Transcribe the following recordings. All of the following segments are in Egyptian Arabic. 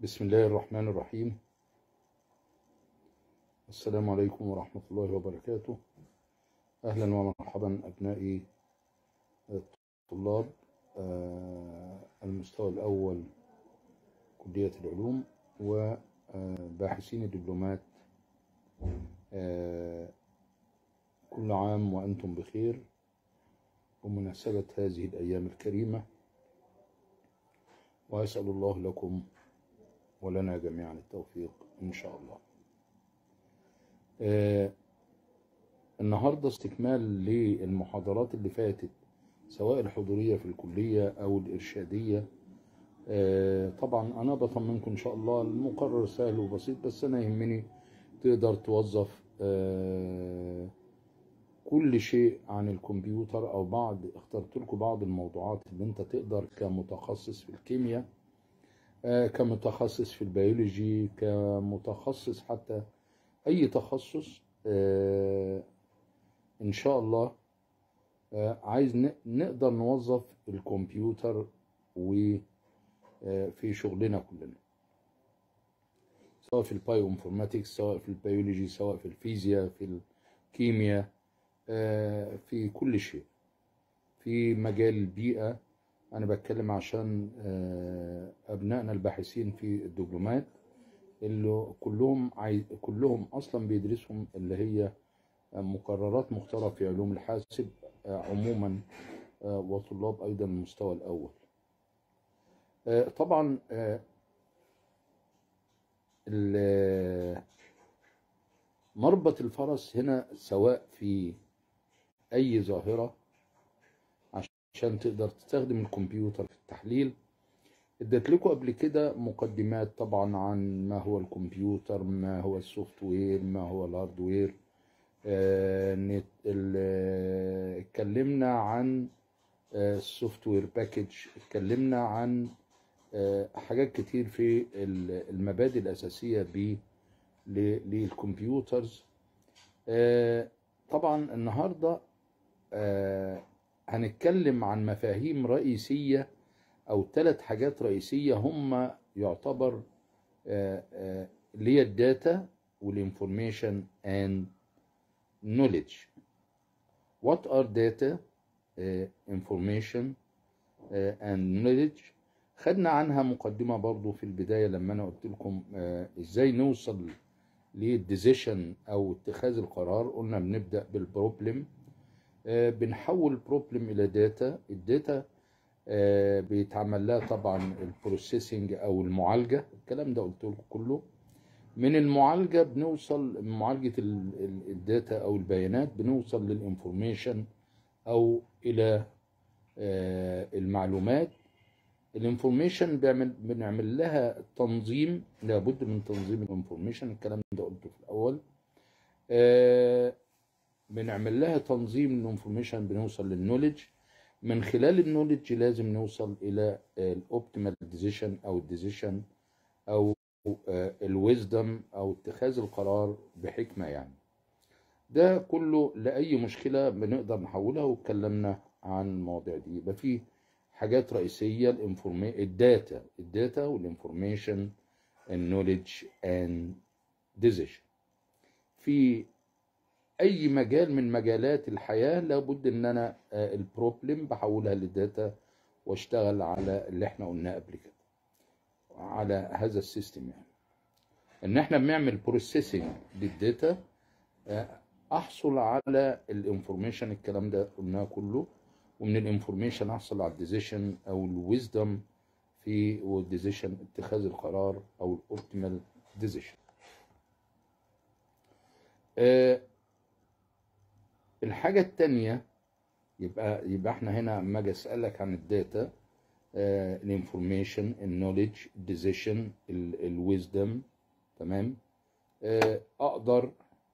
بسم الله الرحمن الرحيم السلام عليكم ورحمة الله وبركاته أهلا ومرحبا أبنائي الطلاب آه، المستوى الأول كلية العلوم وباحثين الدبلومات آه، كل عام وأنتم بخير بمناسبة هذه الأيام الكريمة وأسأل الله لكم ولنا جميعا التوفيق إن شاء الله آه النهاردة استكمال للمحاضرات اللي فاتت سواء الحضورية في الكلية أو الإرشادية آه طبعا أنا بطمنكم إن شاء الله المقرر سهل وبسيط بس أنا يهمني تقدر توظف آه كل شيء عن الكمبيوتر أو بعض اخترت لكم بعض الموضوعات اللي أنت تقدر كمتخصص في الكيمياء آه، كمتخصص في البيولوجي كمتخصص حتى أي تخصص آه، إن شاء الله آه، عايز ن- نقدر نوظف الكمبيوتر وفي شغلنا كلنا سواء في البايو انفورماتكس سواء في البيولوجي سواء في الفيزياء في الكيمياء آه، في كل شيء في مجال البيئة أنا بتكلم عشان آه، أبنائنا الباحثين في الدبلومات اللي كلهم عايز كلهم أصلا بيدرسهم اللي هي مقررات مختارة في علوم الحاسب آه، عموما آه، وطلاب أيضا المستوى الأول آه، طبعا آه، ال- مربط الفرس هنا سواء في أي ظاهرة عشان تقدر تستخدم الكمبيوتر في التحليل اديت لكم قبل كده مقدمات طبعا عن ما هو الكمبيوتر ما هو السوفت وير ما هو الهاردوير آه، نت- ال- آه، اتكلمنا عن السوفت وير باكج اتكلمنا عن آه، حاجات كتير في ال- المبادئ الأساسية ب ل- للكمبيوترز آه، طبعا النهارده آه، هنتكلم عن مفاهيم رئيسية أو ثلاث حاجات رئيسية هم يعتبر آه، آه، اللي هي الداتا والانفورميشن and knowledge what are data آه، information آه، and knowledge خدنا عنها مقدمة برضو في البداية لما أنا قلت لكم آه، إزاي نوصل للديسيشن أو اتخاذ القرار قلنا بنبدأ بالبروبلم آه، بنحول بروبلم الى داتا الداتا آه، بيتعمل لها طبعا البروسيسنج او المعالجه الكلام ده قلت لكم كله من المعالجه بنوصل من معالجه ال- ال- الداتا او البيانات بنوصل للانفورميشن او الى آه، المعلومات الانفورميشن بيعمل بنعمل لها تنظيم لابد من تنظيم الانفورميشن الكلام ده قلته في الاول آه، بنعمل لها تنظيم الانفورميشن بنوصل للنولج من خلال النولج لازم نوصل الى الاوبتيمال ديسيشن او الديسيشن او الويزدم او اتخاذ القرار بحكمه يعني ده كله لاي مشكله بنقدر نحولها واتكلمنا عن المواضيع دي يبقى في حاجات رئيسيه الانفورمي الداتا الداتا والانفورميشن النولج اند ديسيشن في اي مجال من مجالات الحياه لابد ان انا آه، البروبلم بحولها لداتا واشتغل على اللي احنا قلناه قبل كده على هذا السيستم يعني ان احنا بنعمل بروسيسنج للداتا آه، احصل على الانفورميشن الكلام ده قلناه كله ومن الانفورميشن احصل على الديسيشن او الويزدم في والديسيشن اتخاذ القرار او الاوبتيمال ديسيشن الحاجة التانية يبقى يبقى احنا هنا اما اجي اسالك عن الداتا الانفورميشن النوليدج الديسيشن الويزدم تمام آه، اقدر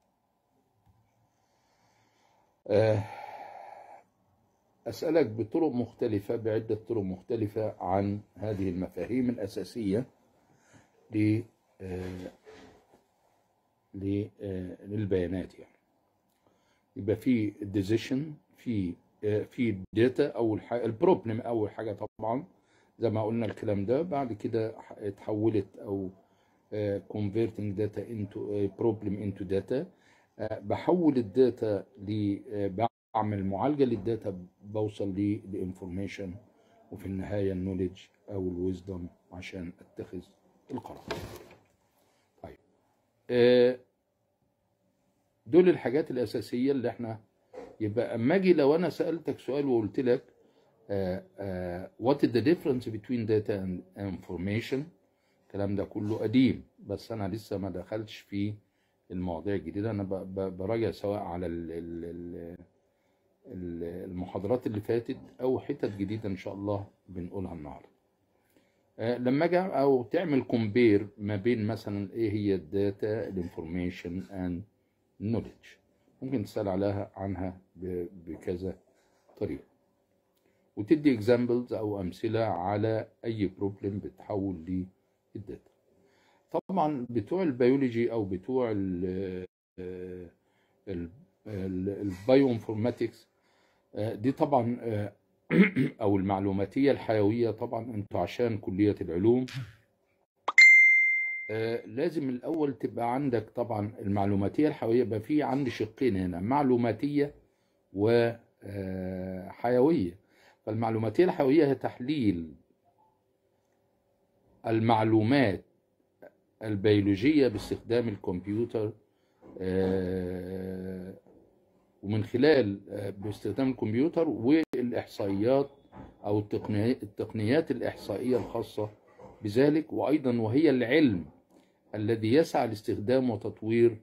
آه، اسالك بطرق مختلفة بعدة طرق مختلفة عن هذه المفاهيم الاساسية ل آه، ل- آه، للبيانات يعني يبقى في الديسيشن في آه، في الداتا اول حاجه البروبلم اول حاجه طبعا زي ما قلنا الكلام ده بعد كده اتحولت او آه، converting data into آه، problem into data آه، بحول الداتا ل آه، بعمل معالجة للداتا بوصل للانفورميشن وفي النهاية النولج او الويزدم عشان اتخذ القرار طيب آه، دول الحاجات الأساسية اللي احنا يبقى اما اجي لو انا سألتك سؤال وقلت لك آه، آه، what is the difference between data and information الكلام ده كله قديم بس انا لسه ما دخلتش في المواضيع الجديدة انا ب- ب- براجع سواء على ال- ال- ال- ال- المحاضرات اللي فاتت او حتت جديدة ان شاء الله بنقولها النهارده آه، لما اجي او تعمل كومبير ما بين مثلا ايه هي الداتا الانفورميشن اند نوليدج ممكن تسأل عليها عنها ب- بكذا طريقة وتدي اكزامبلز او امثلة على اي بروبلم بتحول للداتا طبعا بتوع البيولوجي او بتوع ال- آه، ال- ال- البايو انفورماتكس آه، دي طبعا آه، او المعلوماتية الحيوية طبعا انتوا عشان كلية العلوم آه، لازم الاول تبقى عندك طبعا المعلوماتيه الحيويه يبقى في عندي شقين هنا معلوماتيه وحيويه فالمعلوماتيه الحيويه هي تحليل المعلومات البيولوجيه باستخدام الكمبيوتر آه، ومن خلال آه، باستخدام الكمبيوتر والاحصائيات او التقنيات التقنيات الاحصائيه الخاصه بذلك وايضا وهي العلم الذي يسعى لاستخدام وتطوير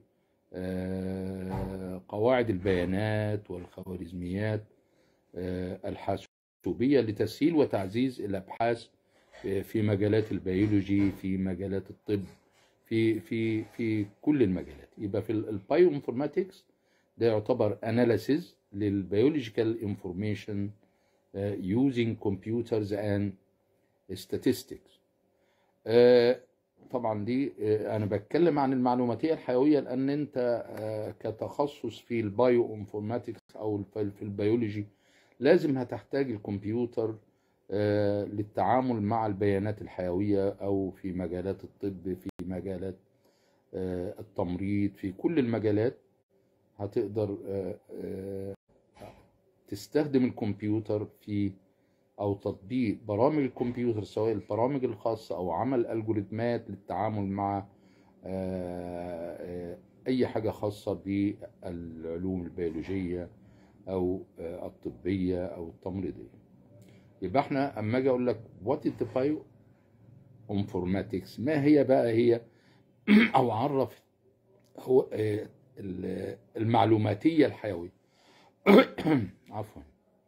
آه، قواعد البيانات والخوارزميات آه، الحاسوبية لتسهيل وتعزيز الأبحاث آه، في مجالات البيولوجي في مجالات الطب في في في كل المجالات يبقى في البايو انفورماتكس ده يعتبر اناليسيز للبيولوجيكال انفورميشن using computers and statistics آه، طبعا دي آه، انا بتكلم عن المعلوماتيه الحيويه لان انت آه، كتخصص في البايو انفورماتكس او الف- في البيولوجي لازم هتحتاج الكمبيوتر آه، للتعامل مع البيانات الحيويه او في مجالات الطب في مجالات آه، التمريض في كل المجالات هتقدر آه، آه، تستخدم الكمبيوتر في او تطبيق برامج الكمبيوتر سواء البرامج الخاصه او عمل الجوريثمات للتعامل مع آه، آه، اي حاجه خاصه بالعلوم البيولوجيه او آه، الطبيه او التمريضيه يبقى احنا اما اجي اقول لك وات از بايو انفورماتكس ما هي بقى هي او عرف هو آه، ال- المعلوماتيه الحيويه عفوا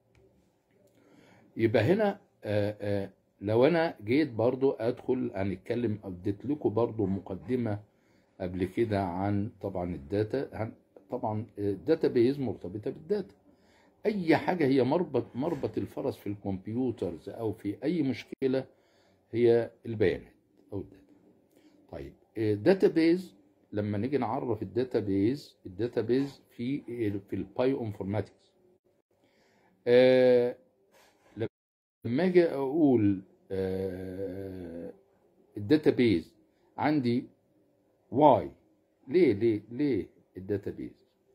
يبقى هنا آه، آه، لو انا جيت برضو ادخل هنتكلم اديت لكم برضو مقدمه قبل كده عن طبعا الداتا عن- طبعا الداتا بيز مرتبطه بالداتا اي حاجه هي مربط مربط الفرس في الكمبيوترز او في اي مشكله هي البيانات او الداتا طيب الداتا بيز لما نيجي نعرف الداتا بيز الداتا بيز في في البايو انفورماتكس آه لما اجي اقول آه الداتا بيز عندي واي ليه ليه ليه الداتا بيز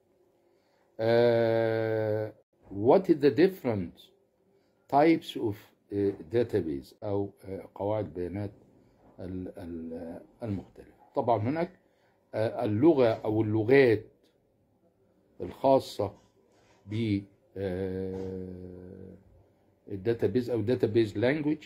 آه what is the different types of آه، database او آه، قواعد بيانات ال- ال- المختلفة طبعا هناك آه، اللغة او اللغات الخاصة ب الداتابيز او داتابيز لانجويج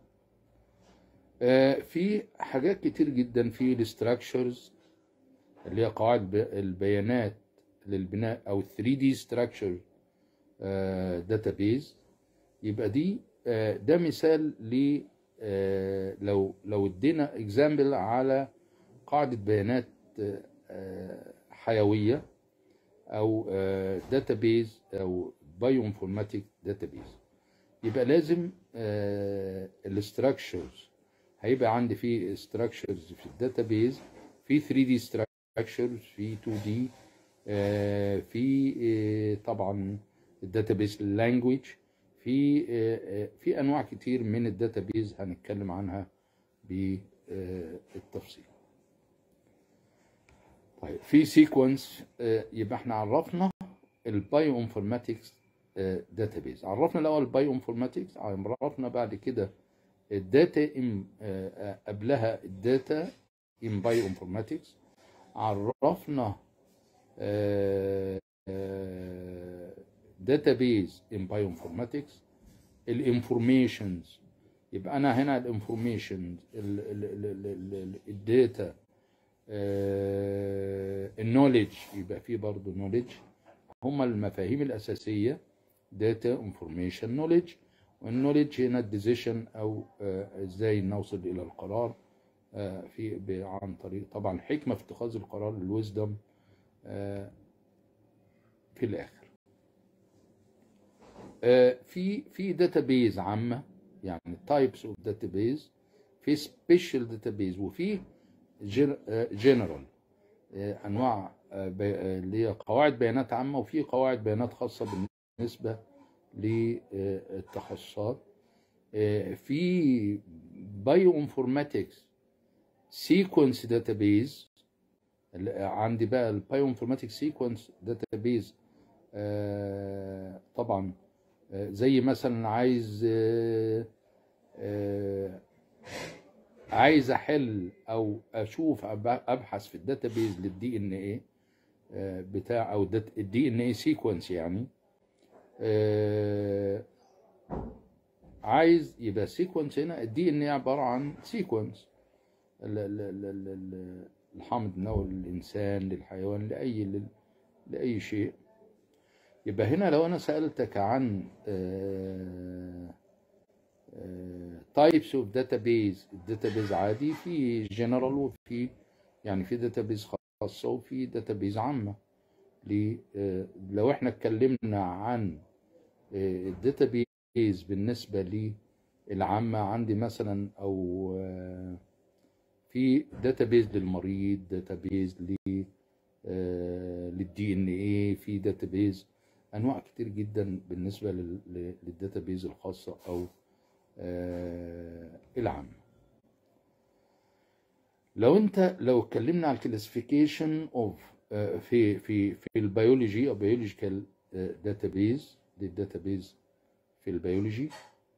في حاجات كتير جدا في الستراكشرز اللي هي قواعد ب- البيانات للبناء او 3 دي ستراكشر داتابيز يبقى دي آه، ده مثال ل آه، لو لو ادينا اكزامبل على قاعده بيانات آه، آه، حيويه او داتابيز او بايو انفورماتيك داتابيز يبقى لازم الاستراكشرز هيبقى عندي في استراكشرز في الداتابيز في 3 دي ستراكشرز في 2 دي في آه، طبعا الداتابيز لانجويج في آه، آه، في انواع كتير من الداتابيز هنتكلم عنها بالتفصيل طيب في سيكونس يبقى احنا عرفنا البايو انفورماتكس داتابيز عرفنا الاول البايو انفورماتكس عرفنا بعد كده الداتا ام قبلها الداتا ام بايو انفورماتكس عرفنا داتابيز ان بايو انفورماتكس الانفورميشنز يبقى انا هنا الانفورميشن الداتا النوليدج يبقى في برضه نوليدج هما المفاهيم الاساسيه داتا انفورميشن نوليدج والنوليدج هنا الديسيشن او آه، ازاي نوصل الى القرار آه، في ب- عن طريق طبعا حكمه في اتخاذ القرار الويزدم في الاخر آه، في في داتابيز عامه يعني تايبس اوف داتابيز في سبيشال داتابيز وفي جنرال انواع آه، بي- آه، اللي هي قواعد بيانات عامه وفي قواعد بيانات خاصه بالنسبه للتخصصات آه، في بايو انفورماتكس سيكونس داتابيز عندي بقى البايو انفورماتكس سيكونس داتابيز طبعا آه، زي مثلا عايز آه، آه، عايز احل او اشوف أب- ابحث في الداتابيز للدي ان ايه بتاع او الدي ان ايه سيكونس يعني آه، عايز يبقى سيكونس هنا الدي ان ايه عباره عن سيكونس الحامض النووي للانسان للحيوان لاي لل- لاي شيء يبقى هنا لو انا سالتك عن تايبس اوف داتابيز الداتابيز عادي في جنرال وفي يعني في داتابيز خاصه وفي داتابيز عامه ل- آه، لو احنا اتكلمنا عن الداتابيز بالنسبه للعامه عندي مثلا او آه، في داتابيز للمريض داتابيز ل للدي ان ايه في داتابيز انواع كتير جدا بالنسبه لل- ل- للداتابيز الخاصه او آه، العامه لو انت لو اتكلمنا على الكلاسيفيكيشن اوف في في في البيولوجي او بيولوجيكال داتابيز دي الداتابيز في البيولوجي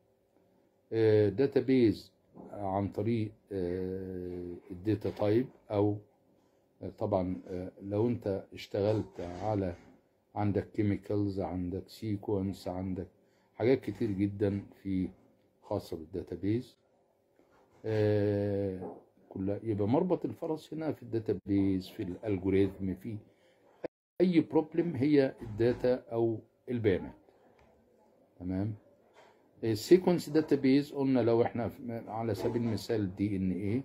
داتابيز عن طريق الداتا تايب او آه، طبعا آه، لو انت اشتغلت على عندك كيميكالز عندك سيكونس عندك حاجات كتير جدا في خاصة بالداتابيز آه، كلها يبقى مربط الفرس هنا في الداتابيز في الالجوريثم في اي بروبلم هي الداتا او البيانات تمام السيكونس داتابيز قلنا لو احنا في- على سبيل المثال دي ان ايه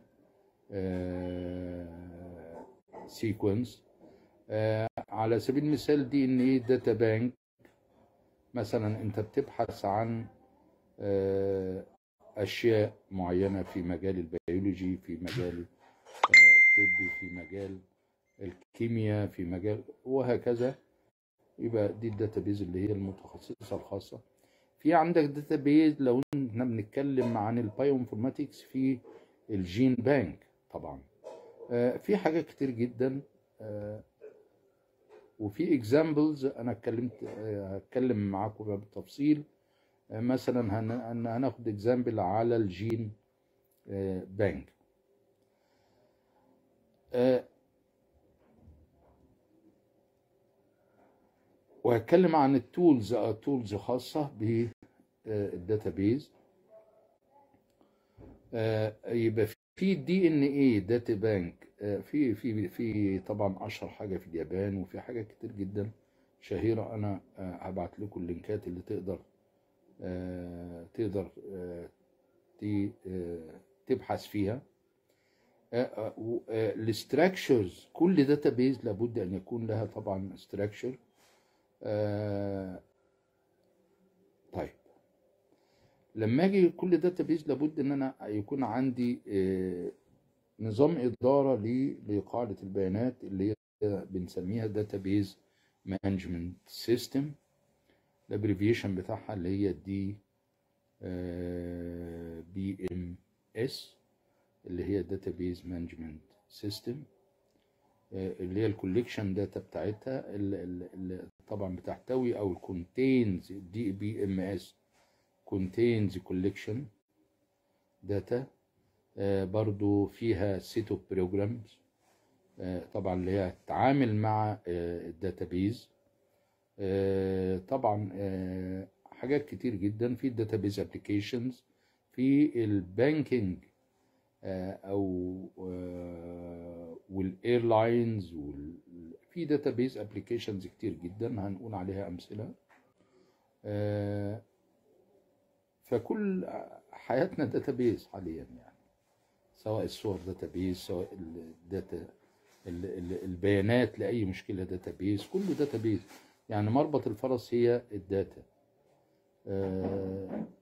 سيكونس على سبيل المثال دي ان ايه داتا بانك مثلا انت بتبحث عن آه، اشياء معينه في مجال البيولوجي في مجال آه، الطب في مجال الكيمياء في مجال وهكذا يبقى دي الداتابيز اللي هي المتخصصه الخاصه في عندك داتابيز لو احنا بنتكلم عن البايو انفورماتكس في الجين بانك طبعا آه، في حاجات كتير جدا آه، وفي اكزامبلز انا اتكلمت آه، هتكلم معاكم بقى بالتفصيل آه، مثلا هن- هن- هناخد اكزامبل على الجين آه، بانك آه، وهتكلم عن التولز تولز خاصة بالداتابيز يبقى في دي ان اي داتا بانك في في في طبعا اشهر حاجة في اليابان وفي حاجات كتير جدا شهيرة انا آه، هبعت لكم اللينكات اللي تقدر آه، تقدر آه، ت- آه، تبحث فيها الاستراكشرز كل داتابيز لابد ان يكون لها طبعا استراكشر طيب لما اجي كل داتابيز لابد ان انا يكون عندي آه، نظام اداره ل- لقاعده البيانات اللي هي بنسميها داتابيز مانجمنت سيستم الابريفيشن بتاعها اللي هي دي بي ام اس اللي هي داتابيز مانجمنت سيستم اللي هي الكوليكشن داتا بتاعتها اللي اللي طبعا بتحتوي او كونتينز دي بي ام اس كونتينز كوليكشن داتا برضو فيها سيت اوف بروجرامز طبعا اللي هي تتعامل مع الداتابيز طبعا آه، حاجات كتير جدا في الداتابيز ابلكيشنز في البانكينج او آه، والايرلاينز وال... في داتابيز ابلكيشنز كتير جدا هنقول عليها امثله آه، فكل حياتنا داتابيز حاليا يعني سواء الصور داتابيز سواء الداتا ال- ال- البيانات لاي مشكله داتابيز كله داتابيز يعني مربط الفرس هي الداتا آه،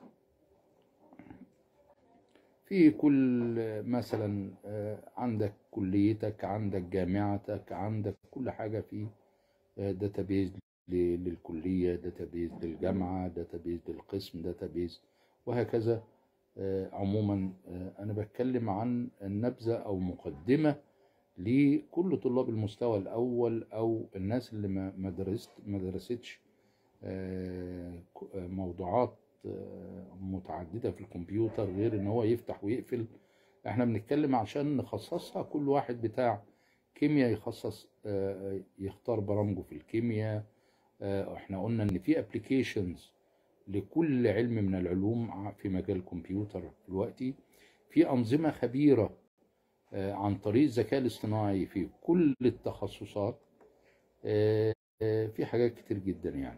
في كل مثلا آه، عندك كليتك عندك جامعتك عندك كل حاجة في داتابيز للكلية داتابيز للجامعة داتابيز للقسم داتابيز وهكذا آه، عموما آه، أنا بتكلم عن نبذة أو مقدمة لكل طلاب المستوى الأول أو الناس اللي ما ما درست ما درستش آه، ك- آه، موضوعات آه، متعددة في الكمبيوتر غير ان هو يفتح ويقفل احنا بنتكلم عشان نخصصها كل واحد بتاع كيمياء يخصص آه، يختار برامجه في الكيمياء آه، احنا قلنا ان في ابلكيشنز لكل علم من العلوم ع- في مجال الكمبيوتر دلوقتي في أنظمة خبيرة آه، عن طريق الذكاء الاصطناعي في كل التخصصات آه، آه، في حاجات كتير جدا يعني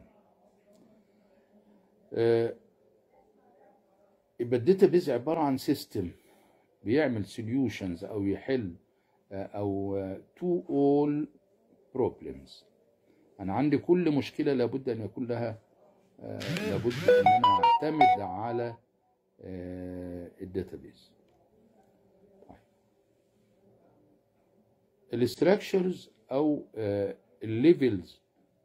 آه، يبقى الداتابيز عبارة عن سيستم بيعمل سوليوشنز او يحل آه، او تو اول بروبلمز انا عندي كل مشكلة لابد ان يكون لها آه، لابد ان انا اعتمد على الداتابيز الاستراكشرز او الليفلز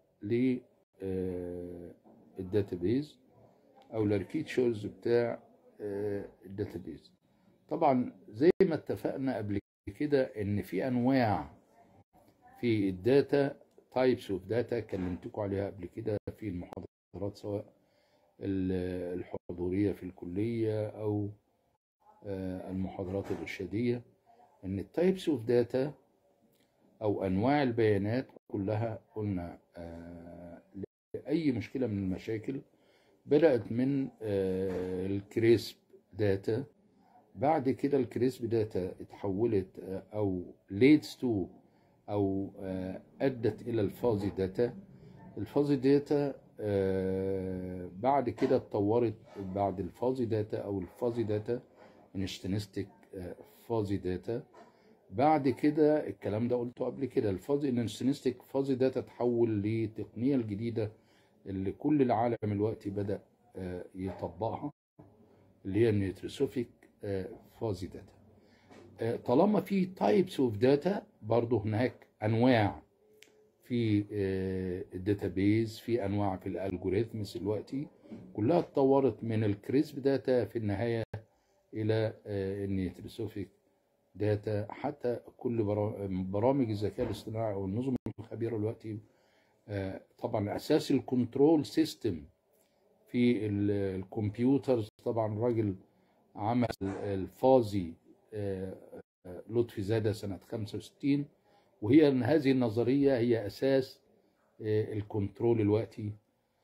للداتابيز او الاركيتشرز بتاع الداتابيز طبعا زي ما اتفقنا قبل كده ان في انواع في الداتا تايبس اوف داتا كلمتكم عليها قبل كده في المحاضرات سواء ال- الحضوريه في الكليه او آه، المحاضرات الارشاديه ان التايبس اوف داتا او انواع البيانات كلها قلنا آه، لاي مشكله من المشاكل بدات من آه، الكريسب داتا بعد كده الكريسب داتا اتحولت آه، او ليدز تو او آه، ادت الى الفازي داتا الفازي داتا آه، بعد كده اتطورت بعد الفازي داتا او الفازي داتا انستنستيك فازي داتا بعد كده الكلام ده قلته قبل كده الفازي انستنستيك فازي داتا تحول لتقنيه الجديده اللي كل العالم دلوقتي بدا آه، يطبقها اللي هي النيوتريسوفيك فازي داتا آه، طالما في تايبس اوف داتا برضه هناك انواع في الداتابيز في انواع في الالجوريثمز دلوقتي كلها اتطورت من الكريسب داتا في النهايه الى النيوتريسوفيك داتا حتى كل برا- برامج الذكاء الاصطناعي او النظم الخبيره دلوقتي آه، طبعا اساس الكنترول سيستم في ال- الكمبيوترز طبعا الراجل عمل الفازي آه، آه، لطفي زاده سنه 65 وهي ان هذه النظريه هي اساس آه، الكنترول دلوقتي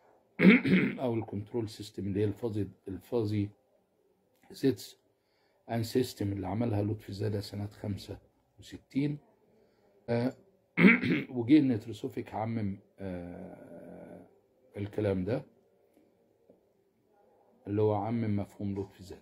او الكنترول سيستم اللي هي الفازي الفازي سيتس ان سيستم اللي عملها لطفي زاده سنه 65 آه، وجه النتروسوفيك عمم آه، الكلام ده اللي هو عمم مفهوم لطفي زاده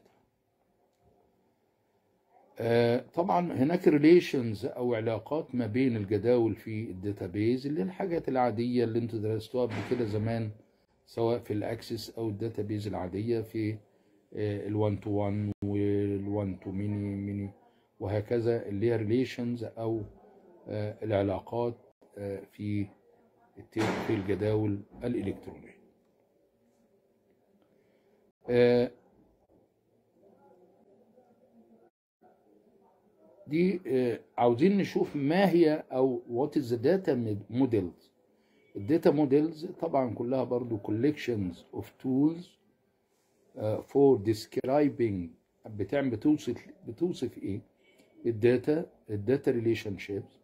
آه، طبعا هناك ريليشنز او علاقات ما بين الجداول في الداتابيز اللي هي الحاجات العاديه اللي انتوا درستوها قبل كده زمان سواء في الاكسس او الداتابيز العاديه في ال1 تو 1 وال1 تو ميني ميني وهكذا اللي هي ريليشنز او آه، العلاقات آه، في الت- في الجداول الالكترونيه آه، دي آه، عاوزين نشوف ما هي او what is the data models الداتا موديلز طبعا كلها برضو collections of tools uh, for describing بتعمل بتوصف بتوصف ايه الداتا الداتا ريليشن شيبس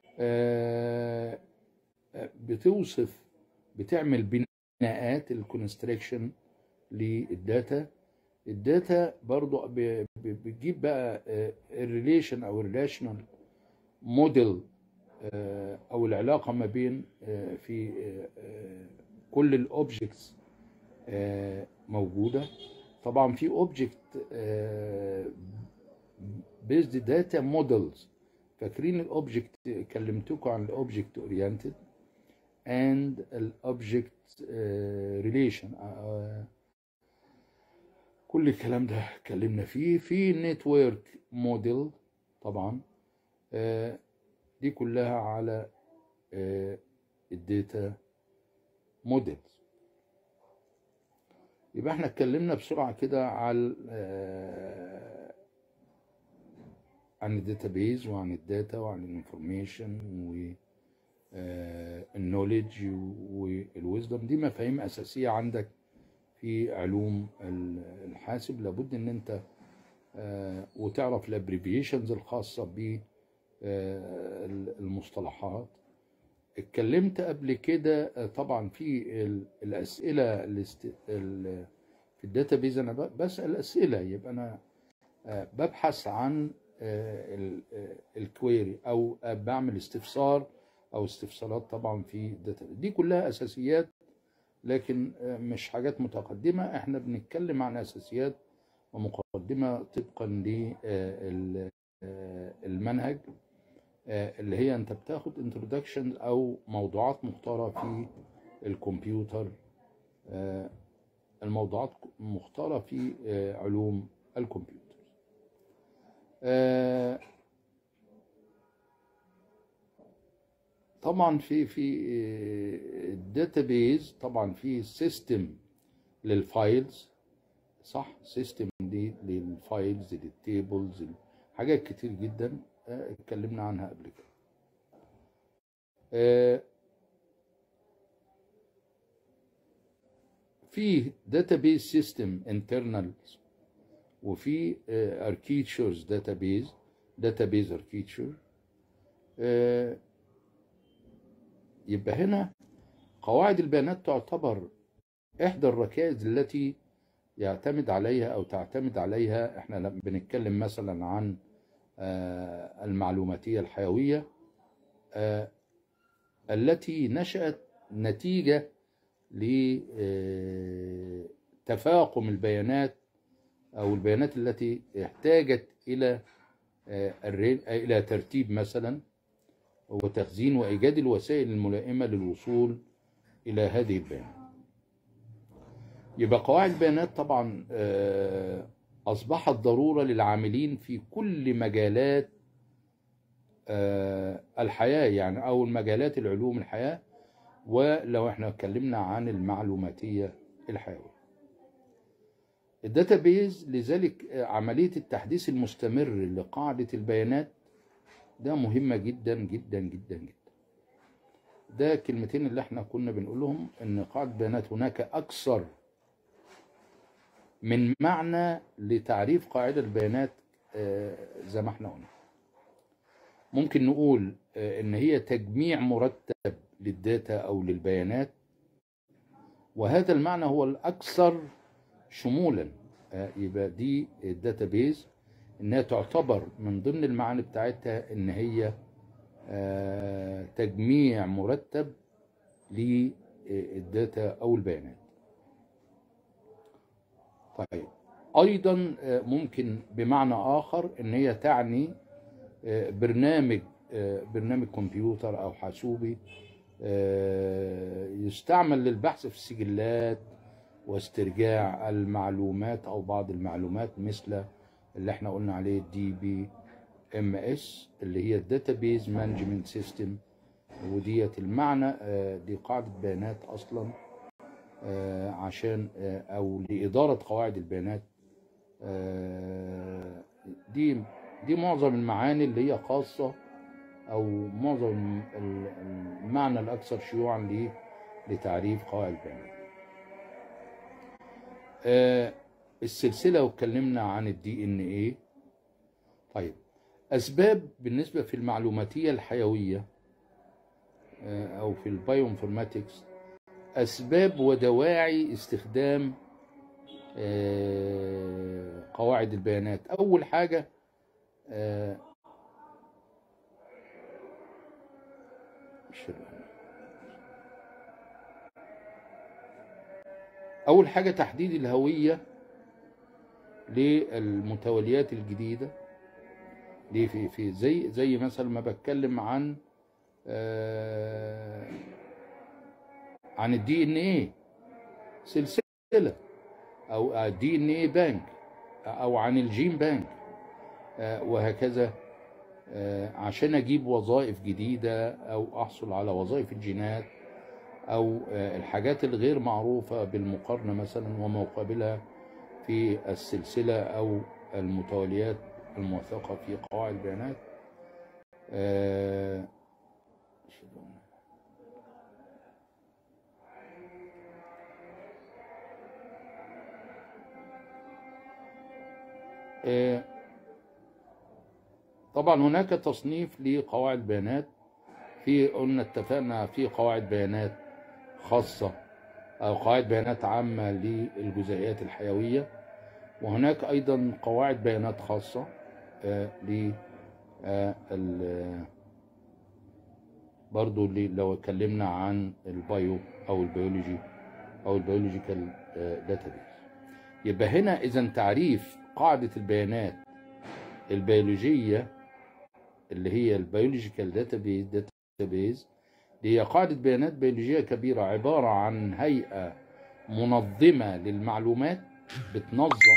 بتوصف بتعمل بناءات الكونستراكشن للداتا الداتا برضو ب- ب- بتجيب بقى الريليشن او الريليشنال موديل او العلاقه ما بين آه، في آه، آه، كل الاوبجكتس موجوده طبعا في اوبجكت بيزد داتا موديلز فاكرين الاوبجكت كلمتكم عن الاوبجكت اورينتد اند الاوبجكت ريليشن كل الكلام ده اتكلمنا فيه في نتورك موديل طبعا آه، دي كلها على الداتا موديلز يبقى احنا اتكلمنا بسرعه كده على آه، عن الداتابيز وعن الداتا وعن الانفورميشن والنوليدج والويزدم دي مفاهيم اساسيه عندك في علوم ال- الحاسب لابد ان انت آه، وتعرف الابريفيشنز الخاصه ب آه، المصطلحات اتكلمت قبل كده آه، طبعا في ال- الاسئله الاست... ال... في الداتابيز انا ب- بسال اسئله يبقى انا آه، ببحث عن الكويري او آه، بعمل استفسار او استفسارات طبعا في الداتا دي كلها اساسيات لكن آه، مش حاجات متقدمه احنا بنتكلم عن اساسيات ومقدمه طبقا للمنهج اللي هي انت بتاخد انترودكشن او موضوعات مختاره في الكمبيوتر آه، الموضوعات مختاره في آه، علوم الكمبيوتر آه، طبعا في في الداتابيز طبعا في سيستم للفايلز صح سيستم دي للفايلز للتيبلز حاجات كتير جدا آه، اتكلمنا عنها قبل كده آه، في database system internal وفي آه، architectures database database architecture آه، يبقى هنا قواعد البيانات تعتبر إحدى الركائز التي يعتمد عليها أو تعتمد عليها إحنا لما بنتكلم مثلا عن آه، المعلوماتية الحيوية آه، التي نشأت نتيجة لتفاقم البيانات أو البيانات التي احتاجت إلى آه، الري- آه، إلى ترتيب مثلا وتخزين وإيجاد الوسائل الملائمة للوصول إلى هذه البيانات يبقى قواعد البيانات طبعا آه، أصبحت ضرورة للعاملين في كل مجالات آه، الحياة يعني أو المجالات العلوم الحياة ولو احنا اتكلمنا عن المعلوماتية الحيوية الداتابيز لذلك آه، عملية التحديث المستمر لقاعدة البيانات ده مهمة جدا جدا جدا جدا ده كلمتين اللي احنا كنا بنقولهم ان قاعدة بيانات هناك اكثر من معنى لتعريف قاعدة البيانات آه، زي ما احنا قلنا ممكن نقول آه، ان هي تجميع مرتب للداتا او للبيانات وهذا المعنى هو الاكثر شمولا آه، يبقى دي الداتابيز انها تعتبر من ضمن المعاني بتاعتها ان هي آه، تجميع مرتب للداتا او البيانات طيب ايضا آه، ممكن بمعنى اخر ان هي تعني آه، برنامج آه، برنامج كمبيوتر او حاسوبي آه، يستعمل للبحث في السجلات واسترجاع المعلومات او بعض المعلومات مثل اللي احنا قلنا عليه دي بي ام اس اللي هي الداتابيز مانجمنت سيستم وديت المعنى آه، دي قاعده بيانات اصلا آه، عشان آه، او لاداره قواعد البيانات آه، دي دي معظم المعاني اللي هي خاصه او معظم ال- المعنى الاكثر شيوعا ل- لتعريف قواعد البيانات آه، السلسله واتكلمنا عن الدي ان ايه طيب اسباب بالنسبه في المعلوماتيه الحيويه آه، او في البايوانفورماتكس اسباب ودواعي استخدام آه، قواعد البيانات اول حاجه آه، مش ال- اول حاجه تحديد الهويه للمتوليات الجديده دي في في زي زي مثلا ما بتكلم عن آه، عن الدي ان ايه سلسله او دي ان ايه بانك او عن الجين بانك آه، وهكذا آه، عشان اجيب وظائف جديده او احصل على وظائف الجينات او آه، الحاجات الغير معروفه بالمقارنه مثلا وما يقابلها في السلسله او المتوليات الموثقه في قواعد البيانات آه، آه، طبعا هناك تصنيف لقواعد بيانات في قلنا اتفقنا في قواعد بيانات خاصة أو قواعد بيانات عامة للجزيئات الحيوية وهناك أيضا قواعد بيانات خاصة آه، ل آه، ال- برضو اللي لو اتكلمنا عن البايو أو البيولوجي أو البيولوجيكال داتابيز يبقى هنا إذا تعريف قاعدة البيانات البيولوجية اللي هي البيولوجيكال داتابيز داتابيز دي هي قاعدة بيانات بيولوجية كبيرة عبارة عن هيئة منظمة للمعلومات بتنظم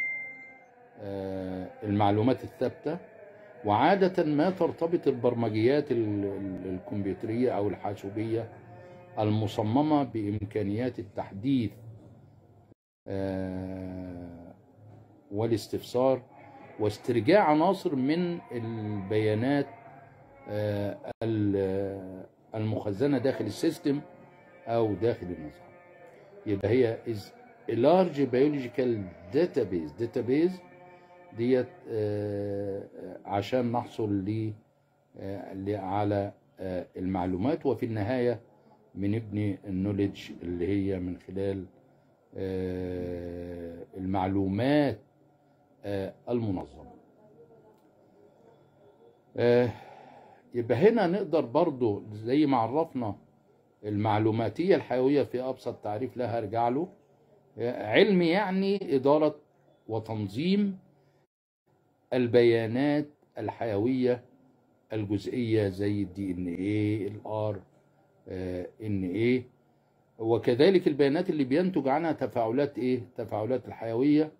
آه، المعلومات الثابتة وعادة ما ترتبط البرمجيات ال- ال- الكمبيوترية أو الحاسوبية المصممة بإمكانيات التحديث آه، والاستفسار واسترجاع عناصر من البيانات آه، ال- المخزنة داخل السيستم أو داخل النظام يبقى هي is a large biological database database ديت آه، عشان نحصل ل آه، ل- على آه، المعلومات وفي النهاية بنبني النولج اللي هي من خلال آه، المعلومات آه، المنظمة آه، يبقى هنا نقدر برضو زي ما عرفنا المعلوماتية الحيوية في أبسط تعريف لها ارجع له آه، علم يعني إدارة وتنظيم البيانات الحيوية الجزئية زي الدي ان ايه الار ان ايه وكذلك البيانات اللي بينتج عنها تفاعلات ايه تفاعلات الحيوية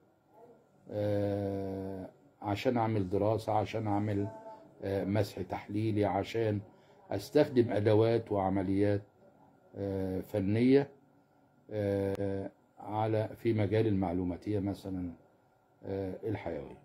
آه، عشان اعمل دراسة عشان اعمل آه، مسح تحليلي عشان استخدم ادوات وعمليات آه، فنية آه، على في مجال المعلوماتية مثلا آه، الحيوية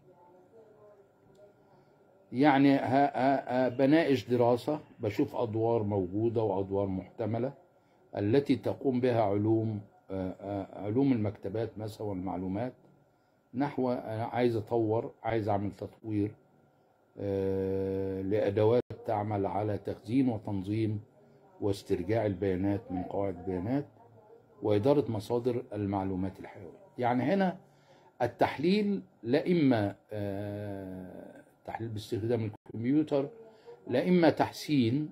يعني ه- ه- ه- بناقش دراسة بشوف أدوار موجودة وأدوار محتملة التي تقوم بها علوم آه، آه، علوم المكتبات مثلا والمعلومات نحو أنا عايز أطور عايز أعمل تطوير آه، لأدوات تعمل على تخزين وتنظيم واسترجاع البيانات من قواعد البيانات وإدارة مصادر المعلومات الحيوية يعني هنا التحليل لا إما آه، تحليل باستخدام الكمبيوتر لا إما تحسين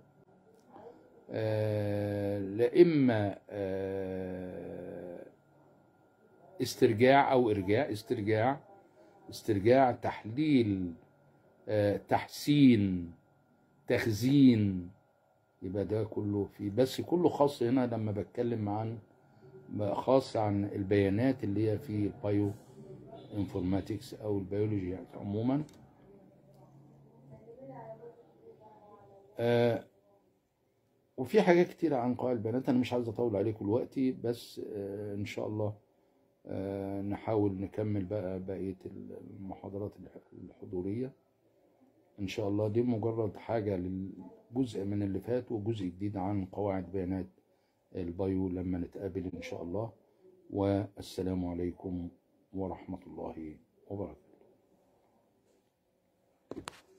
آه، لا إما آه، استرجاع أو إرجاع استرجاع استرجاع تحليل آه، تحسين تخزين يبقى ده كله في بس كله خاص هنا لما بتكلم عن خاص عن البيانات اللي هي في البايو انفورماتكس او البيولوجي يعني عموما آه، وفي حاجات كتيرة عن قواعد البيانات أنا مش عايز أطول عليكم دلوقتي بس آه، إن شاء الله آه، نحاول نكمل بقى بقية المحاضرات الحضورية إن شاء الله دي مجرد حاجة للجزء من اللي فات وجزء جديد عن قواعد بيانات البايو لما نتقابل إن شاء الله والسلام عليكم ورحمة الله وبركاته